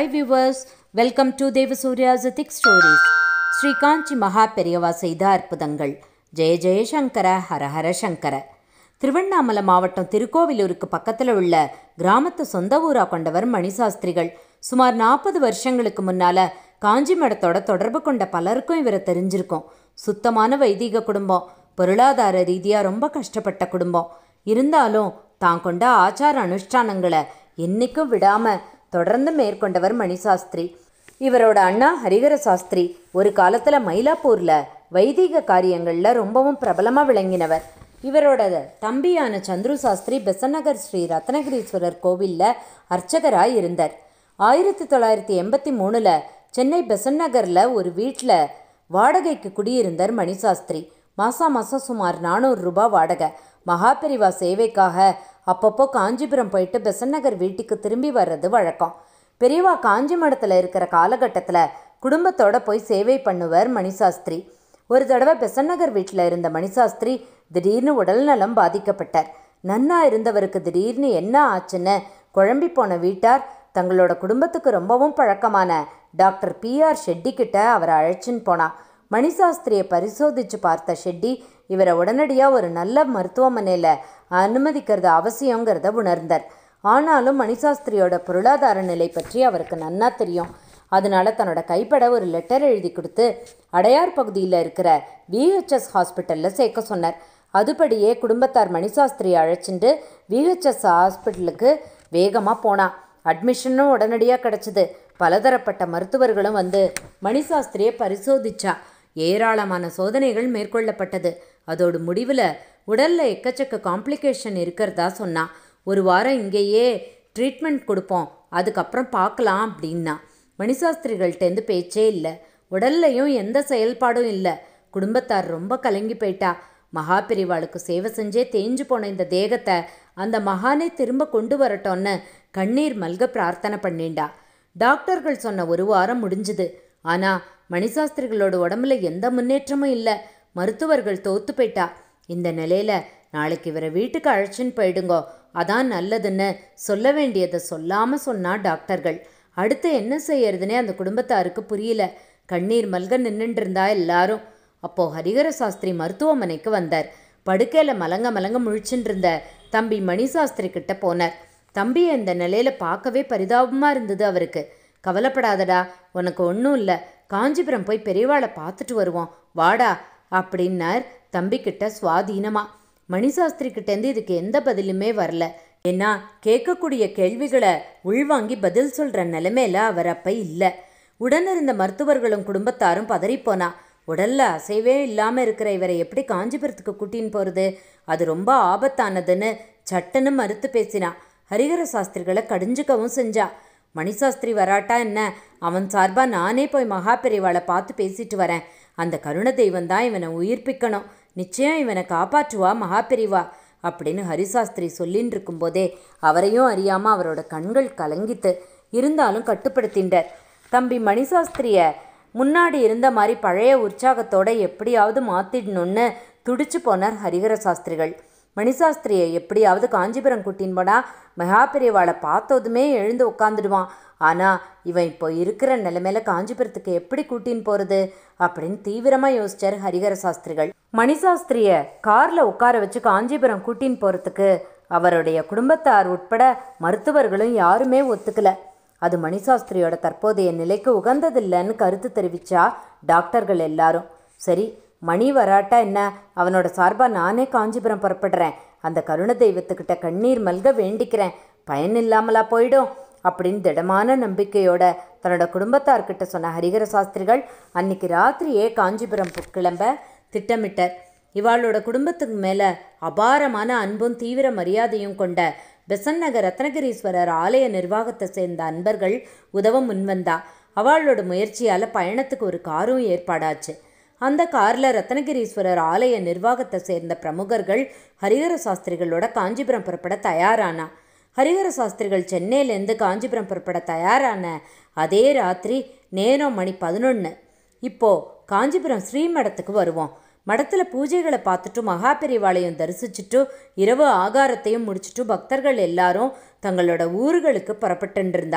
viewers welcome to தேவசூர்யாஸ் thick stories Sri Kanchi Maha Periyava செய்த அற்புதங்கள் ஜெய ஜெயசங்கர ஹரஹர சங்கர திருவண்ணாமலை மாவட்டம் திருக்கோவிலூருக்கு பக்கத்தில் உள்ள கிராமத்து சொந்த ஊரா கொண்டவர் மணிசாஸ்திரிகள் சுமார் நாற்பது வருஷங்களுக்கு முன்னால காஞ்சி மடத்தோட தொடர்பு கொண்ட பலருக்கும் இவரை தெரிஞ்சிருக்கும் சுத்தமான வைதீக குடும்பம் பொருளாதார ரீதியாக ரொம்ப கஷ்டப்பட்ட குடும்பம் இருந்தாலும் தான் கொண்ட ஆச்சார அனுஷ்டானங்களை என்னைக்கும் விடாம தொடர்ந்து மேற்கொண்டவர் மணிசாஸ்திரி இவரோட அண்ணா ஹரிகர சாஸ்திரி ஒரு காலத்துல மயிலாப்பூர்ல வைதீக காரியங்கள்ல ரொம்பவும் பிரபலமா விளங்கினவர் இவரோட தம்பியான சந்துரு சாஸ்திரி பெசநகர் ஸ்ரீ ரத்னகிரீஸ்வரர் கோவில்ல அர்ச்சகராய் இருந்தார் ஆயிரத்தி தொள்ளாயிரத்தி எண்பத்தி மூணுல சென்னை பெசன் நகர்ல ஒரு வீட்டில் வாடகைக்கு குடியிருந்தார் மணிசாஸ்திரி மாசம் மாசம் சுமார் நானூறு ரூபாய் வாடகை மகாபெரிவா சேவைக்காக அப்பப்போ காஞ்சிபுரம் போயிட்டு பெசன் நகர் வீட்டுக்கு திரும்பி வர்றது வழக்கம் பெரியவா காஞ்சி மடத்தில் இருக்கிற காலகட்டத்தில் குடும்பத்தோட போய் சேவை பண்ணுவர் மணிசாஸ்திரி ஒரு தடவை பெசன் நகர் வீட்டில் இருந்த மணிசாஸ்திரி திடீர்னு உடல்நலம் பாதிக்கப்பட்டார் நன்னா இருந்தவருக்கு திடீர்னு என்ன ஆச்சுன்னு குழம்பி போன வீட்டார் தங்களோட குடும்பத்துக்கு ரொம்பவும் பழக்கமான டாக்டர் பிஆர் ஷெட்டி கிட்ட அவரை அழைச்சின்னு போனா மணிசாஸ்திரியை பரிசோதிச்சு பார்த்த ஷெட்டி இவரை உடனடியாக ஒரு நல்ல மருத்துவமனையில் அனுமதிக்கிறது அவசியங்கிறத உணர்ந்தார் ஆனாலும் மணிசாஸ்திரியோட பொருளாதார நிலை பற்றி அவருக்கு நன்னா தெரியும் அதனால தன்னோட கைப்பட ஒரு லெட்டர் எழுதி கொடுத்து அடையார் பகுதியில் இருக்கிற விஹெச்எஸ் ஹாஸ்பிட்டலில் சேர்க்க சொன்னார் அதுபடியே குடும்பத்தார் மணிசாஸ்திரியை அழைச்சிட்டு விஹெச்எஸ் ஹாஸ்பிட்டலுக்கு வேகமாக போனான் அட்மிஷனும் உடனடியாக கிடச்சிது பலதரப்பட்ட மருத்துவர்களும் வந்து மணிசாஸ்திரியை பரிசோதிச்சா ஏராளமான சோதனைகள் மேற்கொள்ளப்பட்டது அதோடு முடிவில் உடலில் எக்கச்சக்க காம்ப்ளிகேஷன் இருக்கிறதா சொன்னான் ஒரு வாரம் இங்கேயே ட்ரீட்மெண்ட் கொடுப்போம் அதுக்கப்புறம் பார்க்கலாம் அப்படின்னா மணிசாஸ்திரிகள்கிட்டேருந்து பேச்சே இல்லை உடல்லையும் எந்த செயல்பாடும் இல்லை குடும்பத்தார் ரொம்ப கலங்கி போயிட்டா மகாபெரிவாளுக்கு சேவை செஞ்சே தேஞ்சு போன இந்த தேகத்தை அந்த மகானே திரும்ப கொண்டு வரட்டோன்னு கண்ணீர் மல்க பிரார்த்தனை பண்ணிண்டா டாக்டர்கள் சொன்ன ஒரு வாரம் முடிஞ்சுது ஆனால் மணிசாஸ்திரிகளோட உடம்புல எந்த முன்னேற்றமும் இல்லை மருத்துவர்கள் தோத்து போயிட்டா இந்த நிலையில நாளைக்கு இவரை வீட்டுக்கு அழைச்சின்னு போயிடுங்கோ அதான் நல்லதுன்னு சொல்ல வேண்டியதை சொல்லாமல் சொன்னா டாக்டர்கள் அடுத்து என்ன செய்யறதுனே அந்த குடும்பத்தாருக்கு புரியல கண்ணீர் மல்க நின்றுட்டு இருந்தா எல்லாரும் அப்போ ஹரிகர சாஸ்திரி மருத்துவமனைக்கு வந்தார் படுக்கையில் மலங்க மலங்க முழிச்சுட்டு இருந்த தம்பி மணிசாஸ்திரி கிட்ட போனார் தம்பியை இந்த நிலையில பார்க்கவே பரிதாபமாக இருந்தது அவருக்கு கவலைப்படாதடா உனக்கு ஒன்றும் இல்லை காஞ்சிபுரம் போய் பெரியவாளை பார்த்துட்டு வருவோம் வாடா அப்படின்னார் தம்பிக்கிட்ட சுவாதீனமா மணிசாஸ்திரி கிட்டேருந்து இதுக்கு எந்த பதிலுமே வரல ஏன்னா கேட்கக்கூடிய கேள்விகளை உள்வாங்கி பதில் சொல்கிற நிலைமையில அவர் அப்போ இல்லை உடனிருந்த மருத்துவர்களும் குடும்பத்தாரும் பதறிப்போனா உடல்ல அசைவே இல்லாமல் இருக்கிற இவரை எப்படி காஞ்சிபுரத்துக்கு கூட்டின்னு போகிறது அது ரொம்ப ஆபத்தானதுன்னு சட்டுன்னு மறுத்து பேசினா ஹரிகர சாஸ்திரிகளை கடிஞ்சுக்கவும் செஞ்சா மணிசாஸ்திரி வராட்டா என்ன அவன் சார்பாக நானே போய் மகாபெரிவாளை பார்த்து பேசிட்டு வரேன் அந்த கருண தெய்வம் தான் இவனை உயிர்ப்பிக்கணும் நிச்சயம் இவனை காப்பாற்றுவா மகாபெரிவா அப்படின்னு ஹரிசாஸ்திரி சொல்லின்னு இருக்கும்போதே அவரையும் அறியாமல் அவரோட கண்கள் கலங்கித்து இருந்தாலும் கட்டுப்படுத்தின்றார் தம்பி மணிசாஸ்திரிய முன்னாடி இருந்த மாதிரி பழைய உற்சாகத்தோட எப்படியாவது மாற்றிடணும்னு துடிச்சு போனார் ஹரிகர சாஸ்திரிகள் மணிசாஸ்திரியை எப்படியாவது காஞ்சிபுரம் கூட்டின்னு போனா மகாபெரியவாளை பார்த்ததுமே எழுந்து உட்காந்துடுவான் ஆனால் இவன் இப்போ இருக்கிற நிலைமையில காஞ்சிபுரத்துக்கு எப்படி கூட்டின்னு போகிறது அப்படின்னு தீவிரமாக யோசிச்சார் ஹரிகர சாஸ்திரிகள் மணிசாஸ்திரியை காரில் உட்கார வச்சு காஞ்சிபுரம் கூட்டின்னு போகிறதுக்கு அவருடைய குடும்பத்தார் உட்பட மருத்துவர்களும் யாருமே ஒத்துக்கல அது மணிசாஸ்திரியோட தற்போதைய நிலைக்கு உகந்ததில்லைன்னு கருத்து தெரிவிச்சா டாக்டர்கள் எல்லாரும் சரி மணி வராட்டா என்ன அவனோட சார்பாக நானே காஞ்சிபுரம் புறப்படுறேன் அந்த கருண தெய்வத்துக்கிட்ட கண்ணீர் மல்க வேண்டிக்கிறேன் பயன் இல்லாமலா போயிடும் அப்படின்னு திடமான நம்பிக்கையோட தன்னோட குடும்பத்தார்கிட்ட சொன்ன ஹரிகர சாஸ்திரிகள் அன்னைக்கு ராத்திரியே காஞ்சிபுரம் கிளம்ப திட்டமிட்டார் இவாளோட குடும்பத்துக்கு மேலே அபாரமான அன்பும் தீவிர மரியாதையும் கொண்ட பெசன் நகர் ரத்னகிரீஸ்வரர் ஆலய நிர்வாகத்தை சேர்ந்த அன்பர்கள் உதவ முன்வந்தா அவளோட முயற்சியால் பயணத்துக்கு ஒரு காரும் ஏற்பாடாச்சு அந்த காரில் ரத்னகிரீஸ்வரர் ஆலய நிர்வாகத்தை சேர்ந்த பிரமுகர்கள் ஹரிஹர சாஸ்திரிகளோட காஞ்சிபுரம் புறப்பட தயாரானா ஹரிஹர சாஸ்திரிகள் சென்னையிலேருந்து காஞ்சிபுரம் புறப்பட தயாரான அதே ராத்திரி நேரம் மணி பதினொன்று இப்போ காஞ்சிபுரம் ஸ்ரீமடத்துக்கு வருவோம் மடத்தில் பூஜைகளை பார்த்துட்டு மகாபெரிவாளையும் தரிசிச்சுட்டு இரவு ஆகாரத்தையும் முடிச்சுட்டு பக்தர்கள் எல்லாரும் தங்களோட ஊர்களுக்கு புறப்பட்டுருந்தா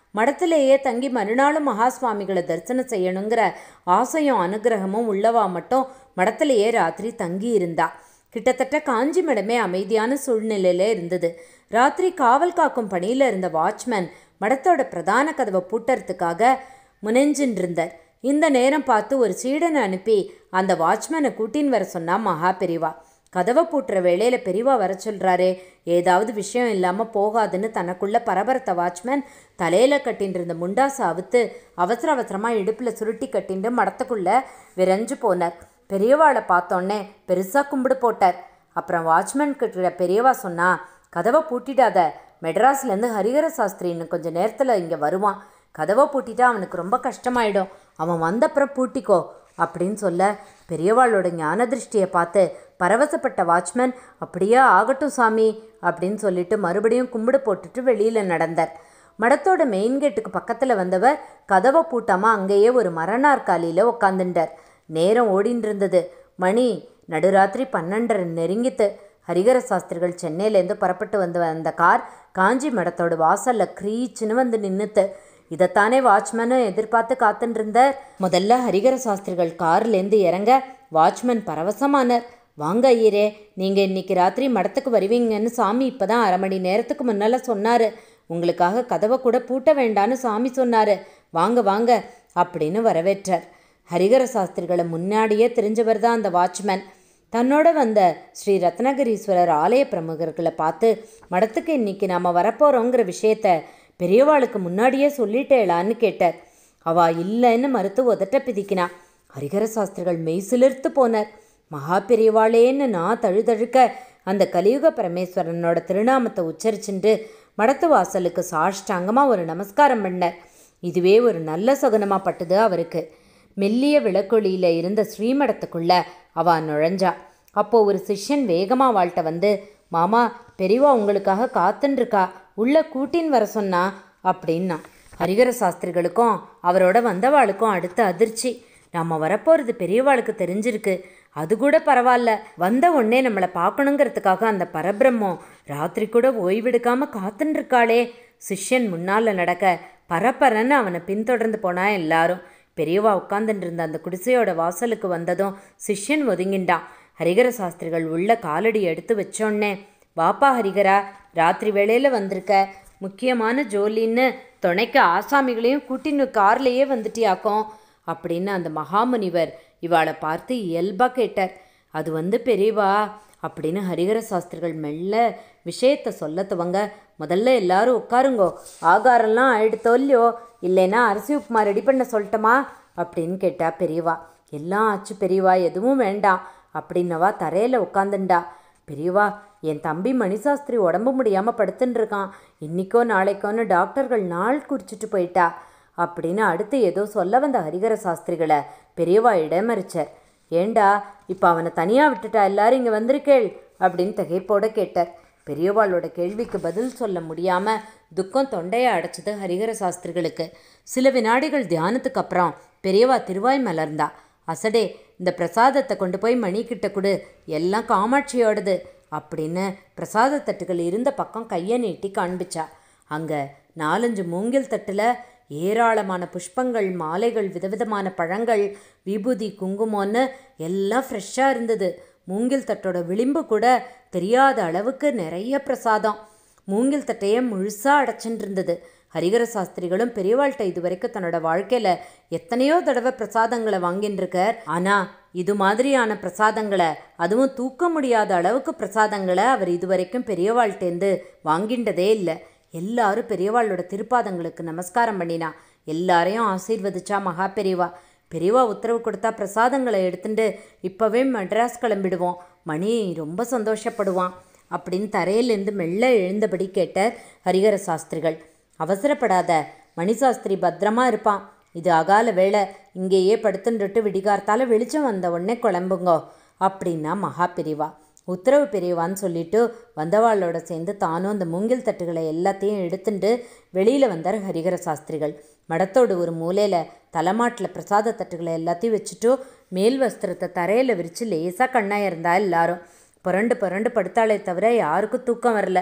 மடத்திலேயே தங்கி மறுநாளும் மகா சுவாமிகளை தரிசனம் செய்யணுங்கிற ஆசையும் அனுகிரகமும் உள்ளவா மட்டும் மடத்திலேயே ராத்திரி தங்கி இருந்தா கிட்டத்தட்ட காஞ்சி மடமே அமைதியான சூழ்நிலையில இருந்தது ராத்திரி காவல் காக்கும் பணியில் இருந்த வாட்ச்மேன் மடத்தோட பிரதான கதவை பூட்டறதுக்காக முனைஞ்சின்னு இருந்தார் இந்த நேரம் பார்த்து ஒரு சீடனை அனுப்பி அந்த வாட்ச்மேனை கூட்டின்னு வர சொன்னா மகா பெரிவா கதவை பூட்டுற வேளையில பெரியவா வர சொல்றாரே ஏதாவது விஷயம் இல்லாம போகாதுன்னு தனக்குள்ள பரபரத்த வாட்ச்மேன் தலையில கட்டின்னு இருந்த முண்டாசை அவுத்து அவசர அவசரமா இடுப்புல சுருட்டி கட்டிண்டு மடத்துக்குள்ள விரைஞ்சு போனார் பெரியவாளை பார்த்தோன்னே பெருசா கும்பிடு போட்டார் அப்புறம் வாட்ச்மேன் கிட்ட பெரியவா சொன்னா கதவை பூட்டிடாத மெட்ராஸ்லேருந்து ஹரிஹர சாஸ்திரி இன்னும் கொஞ்சம் நேரத்தில் இங்கே வருவான் கதவை பூட்டிட்டா அவனுக்கு ரொம்ப கஷ்டமாயிடும் அவன் வந்தப்புறம் பூட்டிக்கோ அப்படின்னு சொல்ல பெரியவாளோட ஞான திருஷ்டியை பார்த்து பரவசப்பட்ட வாட்ச்மேன் அப்படியே ஆகட்டும் சாமி அப்படின்னு சொல்லிட்டு மறுபடியும் கும்பிடு போட்டுட்டு வெளியில் நடந்தார் மடத்தோட மெயின் கேட்டுக்கு பக்கத்தில் வந்தவர் கதவை பூட்டாமல் அங்கேயே ஒரு மரநாற்காலியில் உட்காந்துட்டார் நேரம் ஓடின்னு இருந்தது மணி நடுராத்திரி பன்னெண்டரை நெருங்கித்து ஹரிகர சாஸ்திரிகள் சென்னையிலேருந்து புறப்பட்டு வந்த அந்த கார் காஞ்சி மடத்தோட வாசலில் க்ரீச்சுன்னு வந்து நின்றுத்து இதைத்தானே வாட்ச்மேனும் எதிர்பார்த்து காத்துட்டு இருந்தார் முதல்ல ஹரிகர சாஸ்திரிகள் கார்லேருந்து இறங்க வாட்ச்மேன் பரவசமானார் வாங்க ஐயரே நீங்கள் இன்னைக்கு ராத்திரி மடத்துக்கு வருவீங்கன்னு சாமி இப்போ தான் அரை மணி நேரத்துக்கு முன்னால் சொன்னார் உங்களுக்காக கதவை கூட பூட்ட வேண்டான்னு சாமி சொன்னார் வாங்க வாங்க அப்படின்னு வரவேற்றார் ஹரிகர சாஸ்திரிகளை முன்னாடியே தெரிஞ்சவர் தான் அந்த வாட்ச்மேன் தன்னோட வந்த ஸ்ரீ ரத்னகிரீஸ்வரர் ஆலய பிரமுகர்களை பார்த்து மடத்துக்கு இன்னைக்கு நாம் வரப்போகிறோங்கிற விஷயத்த பெரியவாளுக்கு முன்னாடியே சொல்லிட்டேளான்னு கேட்டார் அவா இல்லைன்னு மறுத்து உதட்ட பிதிக்கினா ஹரிகர சாஸ்திரிகள் மெய் சிலிர்த்து போனார் மகா பெரியவாளேன்னு நான் தழுதழுக்க அந்த கலியுக பரமேஸ்வரனோட திருநாமத்தை உச்சரிச்சுண்டு மடத்து வாசலுக்கு சாஷ்டாங்கமாக ஒரு நமஸ்காரம் பண்ணார் இதுவே ஒரு நல்ல சகுனமாக பட்டுது அவருக்கு மெல்லிய விளக்கொளியில் இருந்த ஸ்ரீமடத்துக்குள்ள அவ நுழைஞ்சா அப்போ ஒரு சிஷ்யன் வேகமாக வாழ்கிட்ட வந்து மாமா பெரியவா உங்களுக்காக காத்துன்ருக்கா உள்ள கூட்டின்னு வர சொன்னா அப்படின்னா ஹரிகர சாஸ்திரிகளுக்கும் அவரோட வந்தவாளுக்கும் அடுத்த அதிர்ச்சி நம்ம வரப்போகிறது பெரியவாளுக்கு தெரிஞ்சிருக்கு அது கூட பரவாயில்ல வந்த உடனே நம்மளை பார்க்கணுங்கிறதுக்காக அந்த பரபிரம்மம் ராத்திரி கூட ஓய்வெடுக்காம காத்துன்னு இருக்காளே சிஷ்யன் முன்னால் நடக்க பரபரன்னு அவனை பின்தொடர்ந்து போனா எல்லாரும் பெரியவா உட்காந்துட்டு இருந்த அந்த குடிசையோட வாசலுக்கு வந்ததும் சிஷ்யன் ஒதுங்கிண்டான் ஹரிகர சாஸ்திரிகள் உள்ள காலடி எடுத்து வச்சோன்னே வாப்பா ஹரிகரா ராத்திரி வேளையில் வந்திருக்க முக்கியமான ஜோலின்னு துணைக்க ஆசாமிகளையும் கூட்டின்னு கார்லேயே வந்துட்டியாக்கும் அப்படின்னு அந்த மகாமுனிவர் இவாளை பார்த்து இயல்பாக கேட்டார் அது வந்து பெரியவா அப்படின்னு ஹரிஹர சாஸ்திரிகள் மெல்ல விஷயத்த சொல்ல துவங்க முதல்ல எல்லாரும் உட்காருங்கோ ஆகாரம்லாம் ஆயிடுத்தோ இல்லையோ இல்லைன்னா அரிசி உப்புமா ரெடி பண்ண சொல்லட்டுமா அப்படின்னு கேட்டா பெரியவா எல்லாம் ஆச்சு பெரியவா எதுவும் வேண்டாம் அப்படின்னவா தரையில் உட்காந்துண்டா பெரியவா என் தம்பி மணிசாஸ்திரி உடம்பு முடியாமல் படுத்துன்னு இருக்கான் இன்னிக்கோ நாளைக்கோன்னு டாக்டர்கள் நாள் குறிச்சிட்டு போயிட்டா அப்படின்னு அடுத்து ஏதோ சொல்ல வந்த ஹரிகர சாஸ்திரிகளை பெரியவா இடமறிச்சார் ஏண்டா இப்போ அவனை தனியாக விட்டுட்டா எல்லாரும் இங்கே வந்திருக்கேள் அப்படின்னு திகைப்போட கேட்டார் பெரியவாளோட கேள்விக்கு பதில் சொல்ல முடியாமல் துக்கம் தொண்டையை அடைச்சது ஹரிகர சாஸ்திரிகளுக்கு சில வினாடிகள் தியானத்துக்கு அப்புறம் பெரியவா திருவாய் மலர்ந்தா அசடே இந்த பிரசாதத்தை கொண்டு போய் மணிக்கிட்ட கொடு எல்லாம் காமாட்சியோடது அப்படின்னு பிரசாத தட்டுகள் இருந்த பக்கம் கையை நீட்டி காண்பிச்சா அங்கே நாலஞ்சு மூங்கில் தட்டில் ஏராளமான புஷ்பங்கள் மாலைகள் விதவிதமான பழங்கள் விபூதி குங்குமம்னு எல்லாம் ஃப்ரெஷ்ஷாக இருந்தது மூங்கில் தட்டோட விளிம்பு கூட தெரியாத அளவுக்கு நிறைய பிரசாதம் மூங்கில் தட்டையே முழுசாக அடைச்சுட்டு இருந்தது ஹரிகர சாஸ்திரிகளும் பெரியவாள்கிட்ட இது வரைக்கும் தன்னோட வாழ்க்கையில் எத்தனையோ தடவை பிரசாதங்களை வாங்கின்னு இருக்கார் ஆனால் இது மாதிரியான பிரசாதங்களை அதுவும் தூக்க முடியாத அளவுக்கு பிரசாதங்களை அவர் இது வரைக்கும் பெரியவாள்கிட்டேருந்து வாங்கின்றதே இல்லை எல்லாரும் பெரியவாளோட திருப்பாதங்களுக்கு நமஸ்காரம் பண்ணினா எல்லாரையும் ஆசீர்வதிச்சா மகா பெரியவா பெரியவா உத்தரவு கொடுத்தா பிரசாதங்களை எடுத்துட்டு இப்போவே மெட்ராஸ் கிளம்பிடுவோம் மணி ரொம்ப சந்தோஷப்படுவான் அப்படின்னு தரையிலேருந்து மெல்ல எழுந்தபடி கேட்டார் ஹரிகர சாஸ்திரிகள் அவசரப்படாத மணிசாஸ்திரி பத்திரமா இருப்பான் இது அகால வேளை இங்கேயே படுத்துன்றுட்டு விடிகார்த்தால வெளிச்சம் வந்த உடனே குழம்புங்கோ அப்படின்னா மகா பெரியவா உத்தரவு பெரியவான்னு சொல்லிட்டு வந்தவாளோட சேர்ந்து தானும் அந்த மூங்கில் தட்டுகளை எல்லாத்தையும் எடுத்துட்டு வெளியில் வந்தார் ஹரிகர சாஸ்திரிகள் மடத்தோடு ஒரு மூலையில் தலைமாட்டில் பிரசாத தட்டுகளை எல்லாத்தையும் வச்சுட்டு மேல் வஸ்திரத்தை தரையில் விரித்து லேசாக கண்ணாக இருந்தா எல்லாரும் புரண்டு புரண்டு படுத்தாலே தவிர யாருக்கும் தூக்கம் வரல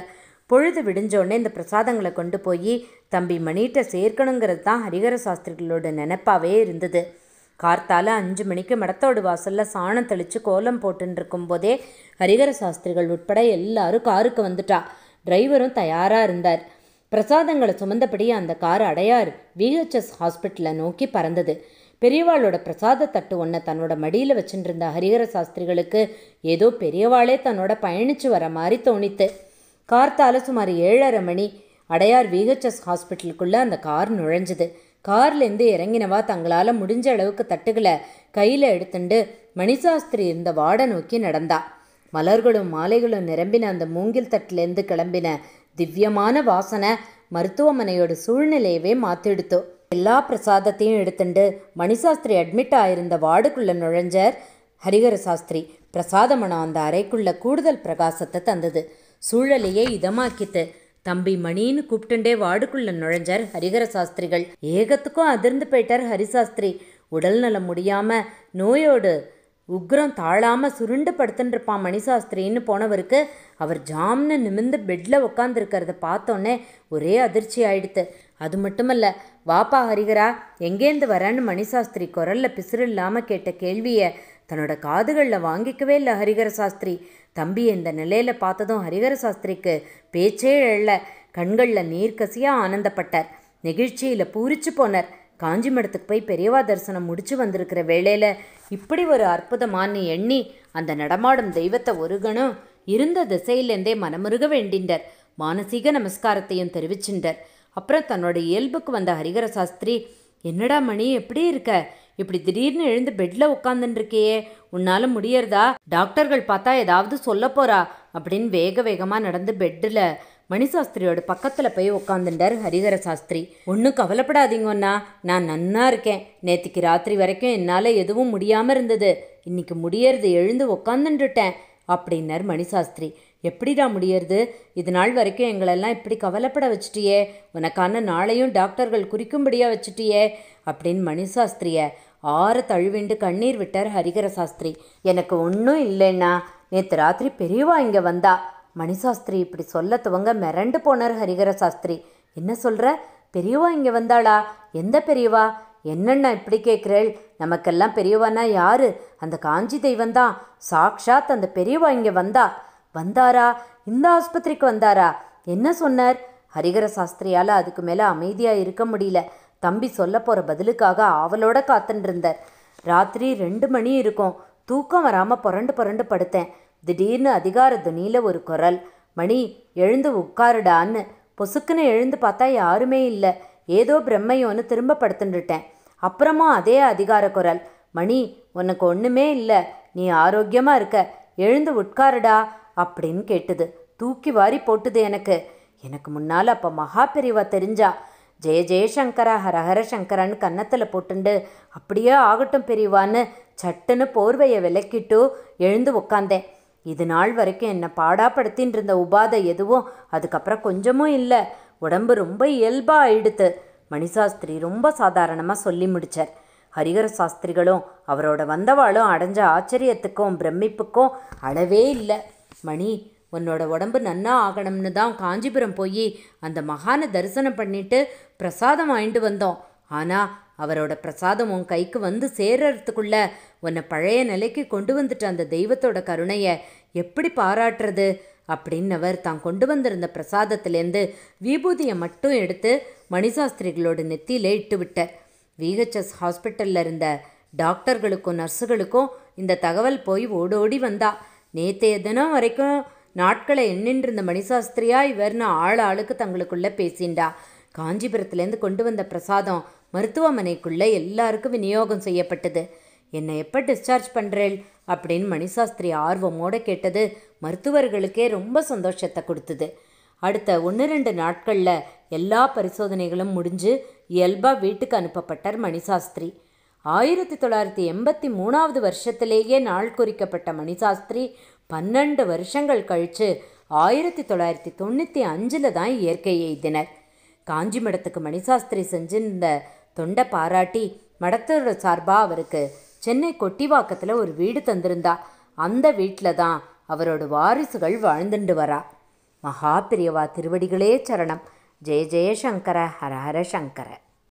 பொழுது விடிஞ்சோடனே இந்த பிரசாதங்களை கொண்டு போய் தம்பி மணிகிட்ட சேர்க்கணுங்கிறது தான் ஹரிகர சாஸ்திரிகளோட நினப்பாவே இருந்தது கார்த்தால அஞ்சு மணிக்கு மடத்தோடு வாசல்ல சாணம் தெளித்து கோலம் போட்டுன்னு இருக்கும்போதே ஹரிகர சாஸ்திரிகள் உட்பட எல்லாரும் காருக்கு வந்துட்டா டிரைவரும் தயாராக இருந்தார் பிரசாதங்களை சுமந்தபடி அந்த கார் அடையார் விஹெச்எஸ் ஹாஸ்பிட்டலை நோக்கி பறந்தது பெரியவாளோட பிரசாத தட்டு ஒன்றை தன்னோட மடியில் வச்சுட்டு இருந்த ஹரிகர சாஸ்திரிகளுக்கு ஏதோ பெரியவாளே தன்னோட பயணிச்சு வர மாதிரி தோணித்து கார்த்தால சுமார் ஏழரை மணி அடையார் விஹெச்எஸ் ஹாஸ்பிட்டலுக்குள்ளே அந்த கார் நுழைஞ்சுது கார்லேருந்து இறங்கினவா தங்களால் முடிஞ்ச அளவுக்கு தட்டுகளை கையில் எடுத்துண்டு மணிசாஸ்திரி இருந்த வாடை நோக்கி நடந்தா மலர்களும் மாலைகளும் நிரம்பின அந்த மூங்கில் தட்டிலேருந்து கிளம்பின திவ்யமான வாசனை மருத்துவமனையோட சூழ்நிலையவே மாற்றிடுத்தோ எல்லா பிரசாதத்தையும் எடுத்துண்டு மணிசாஸ்திரி அட்மிட் ஆயிருந்த வார்டுக்குள்ளே நுழைஞ்சார் ஹரிகர சாஸ்திரி பிரசாதமனம் அந்த அறைக்குள்ள கூடுதல் பிரகாசத்தை தந்தது சூழலையே இதமாக்கித்து தம்பி மணின்னு கூப்பிட்டுண்டே வார்டுக்குள்ள நுழைஞ்சார் ஹரிகர சாஸ்திரிகள் ஏகத்துக்கும் அதிர்ந்து போயிட்டார் ஹரிசாஸ்திரி உடல் நலம் முடியாம நோயோடு உக்ரம் தாழாம சுருண்டு படுத்துன்னு இருப்பான் மணிசாஸ்திரின்னு போனவருக்கு அவர் ஜாம்னு நிமிர்ந்து பெட்டில் உட்காந்துருக்கிறத பார்த்தோன்னே ஒரே அதிர்ச்சி ஆயிடுத்து அது மட்டுமல்ல வாப்பா ஹரிகரா எங்கேருந்து வரேன்னு மணிசாஸ்திரி குரல்ல பிசுறு இல்லாமல் கேட்ட கேள்வியை தன்னோட காதுகளில் வாங்கிக்கவே இல்லை ஹரிகர சாஸ்திரி தம்பி இந்த நிலையில பார்த்ததும் ஹரிகர சாஸ்திரிக்கு பேச்சே எழல கண்களில் நீர் கசியாக ஆனந்தப்பட்டார் நெகிழ்ச்சியில் பூரிச்சு போனார் காஞ்சி மடத்துக்கு போய் பெரியவா தரிசனம் முடிச்சு வந்திருக்கிற வேளையில இப்படி ஒரு அற்புதமான எண்ணி அந்த நடமாடும் தெய்வத்தை ஒரு கணம் இருந்த திசையிலேருந்தே மனமுருக வேண்டின்றார் மானசீக நமஸ்காரத்தையும் தெரிவிச்சின்றார் அப்புறம் தன்னோட இயல்புக்கு வந்த ஹரிகர சாஸ்திரி என்னடா மணி எப்படி இருக்க இப்படி திடீர்னு எழுந்து பெட்டில் உட்காந்துட்டு இருக்கியே உன்னால முடியறதா டாக்டர்கள் பார்த்தா ஏதாவது சொல்ல போறா அப்படின்னு வேக வேகமாக நடந்து பெட்டில் மணிசாஸ்திரியோட பக்கத்தில் போய் உட்காந்துட்டார் ஹரிகர சாஸ்திரி ஒன்றும் கவலைப்படாதீங்கண்ணா நான் நன்னா இருக்கேன் நேத்திக்கு ராத்திரி வரைக்கும் என்னால் எதுவும் முடியாமல் இருந்தது இன்னைக்கு முடியறது எழுந்து உட்காந்துட்டுட்டேன் அப்படின்னார் மணிசாஸ்திரி எப்படிடா முடியறது இது நாள் வரைக்கும் எங்களெல்லாம் இப்படி கவலைப்பட வச்சிட்டியே உனக்கான நாளையும் டாக்டர்கள் குறிக்கும்படியாக வச்சிட்டியே அப்படின்னு மணிசாஸ்திரிய ஆற தழுவிண்டு கண்ணீர் விட்டார் ஹரிகர சாஸ்திரி எனக்கு ஒன்றும் இல்லைன்னா நேற்று ராத்திரி பெரியவா இங்கே வந்தா மணிசாஸ்திரி இப்படி சொல்ல துவங்க மிரண்டு போனார் ஹரிகர சாஸ்திரி என்ன சொல்ற பெரியவா இங்கே வந்தாளா எந்த பெரியவா என்னண்ணா இப்படி கேட்குறேள் நமக்கெல்லாம் பெரியவானா யாரு அந்த காஞ்சி தெய்வம் தான் சாக்ஷாத் அந்த பெரியவா இங்கே வந்தா வந்தாரா இந்த ஆஸ்பத்திரிக்கு வந்தாரா என்ன சொன்னார் ஹரிகர சாஸ்திரியால் அதுக்கு மேலே அமைதியாக இருக்க முடியல தம்பி சொல்ல போகிற பதிலுக்காக ஆவலோட காத்துட்டு இருந்தார் ராத்திரி ரெண்டு மணி இருக்கும் தூக்கம் வராமல் புரண்டு புரண்டு படுத்தேன் திடீர்னு அதிகார துணியில் ஒரு குரல் மணி எழுந்து உட்காருடான்னு பொசுக்குன்னு எழுந்து பார்த்தா யாருமே இல்லை ஏதோ பிரம்மையோன்னு திரும்ப படுத்துட்டுட்டேன் அப்புறமா அதே அதிகார குரல் மணி உனக்கு ஒன்றுமே இல்லை நீ ஆரோக்கியமாக இருக்க எழுந்து உட்காருடா அப்படின்னு கேட்டுது தூக்கி வாரி போட்டுது எனக்கு எனக்கு முன்னால் அப்போ மகா பெரியவா தெரிஞ்சா ஜெய ஜெயசங்கரா ஹரஹர சங்கரான்னு கன்னத்தில் போட்டுண்டு அப்படியே ஆகட்டும் பெரியவான்னு சட்டுன்னு போர்வையை விலக்கிட்டு எழுந்து உக்காந்தேன் இது நாள் வரைக்கும் என்னை பாடாப்படுத்தின்னு இருந்த உபாதை எதுவும் அதுக்கப்புறம் கொஞ்சமும் இல்லை உடம்பு ரொம்ப இயல்பாக ஆயிடுத்து மணிசாஸ்திரி ரொம்ப சாதாரணமாக சொல்லி முடிச்சார் ஹரிகர சாஸ்திரிகளும் அவரோட வந்தவாளும் அடைஞ்ச ஆச்சரியத்துக்கும் பிரமிப்புக்கும் அளவே இல்லை மணி உன்னோட உடம்பு நன்னா ஆகணும்னு தான் காஞ்சிபுரம் போய் அந்த மகானை தரிசனம் பண்ணிட்டு பிரசாதம் வாங்கிட்டு வந்தோம் ஆனால் அவரோட பிரசாதம் உன் கைக்கு வந்து சேர்றதுக்குள்ள உன்னை பழைய நிலைக்கு கொண்டு வந்துட்ட அந்த தெய்வத்தோட கருணையை எப்படி பாராட்டுறது அப்படின்னவர் தான் கொண்டு வந்திருந்த பிரசாதத்திலேருந்து விபூதியை மட்டும் எடுத்து மணிசாஸ்திரிகளோட நெத்தியிலே இட்டு விட்டார் விஹெச்எஸ் ஹாஸ்பிட்டலில் இருந்த டாக்டர்களுக்கும் நர்ஸுகளுக்கும் இந்த தகவல் போய் ஓடோடி வந்தா நேற்றைய தினம் வரைக்கும் நாட்களை எண்ணின்று இருந்த மணிசாஸ்திரியா இவர்னு ஆள் ஆளுக்கு தங்களுக்குள்ள பேசிண்டா காஞ்சிபுரத்துலேருந்து கொண்டு வந்த பிரசாதம் மருத்துவமனைக்குள்ளே எல்லாருக்கும் விநியோகம் செய்யப்பட்டது என்னை எப்போ டிஸ்சார்ஜ் பண்ணுறேள் அப்படின்னு மணிசாஸ்திரி ஆர்வமோட கேட்டது மருத்துவர்களுக்கே ரொம்ப சந்தோஷத்தை கொடுத்தது அடுத்த ஒன்று ரெண்டு நாட்களில் எல்லா பரிசோதனைகளும் முடிஞ்சு இயல்பாக வீட்டுக்கு அனுப்பப்பட்டார் மணிசாஸ்திரி ஆயிரத்தி தொள்ளாயிரத்தி எண்பத்தி மூணாவது வருஷத்திலேயே நாள் குறிக்கப்பட்ட மணிசாஸ்திரி பன்னெண்டு வருஷங்கள் கழித்து ஆயிரத்தி தொள்ளாயிரத்தி தொண்ணூற்றி அஞ்சில் தான் இயற்கை எய்தினர் காஞ்சி மடத்துக்கு மணிசாஸ்திரி செஞ்சிருந்த தொண்டை பாராட்டி மடத்தோட சார்பாக அவருக்கு சென்னை கொட்டிவாக்கத்தில் ஒரு வீடு தந்திருந்தா அந்த வீட்டில் தான் அவரோட வாரிசுகள் வாழ்ந்துண்டு வரா மகா பெரியவா திருவடிகளே சரணம் ஜெய ஜெய சங்கர ஹர ஹர சங்கர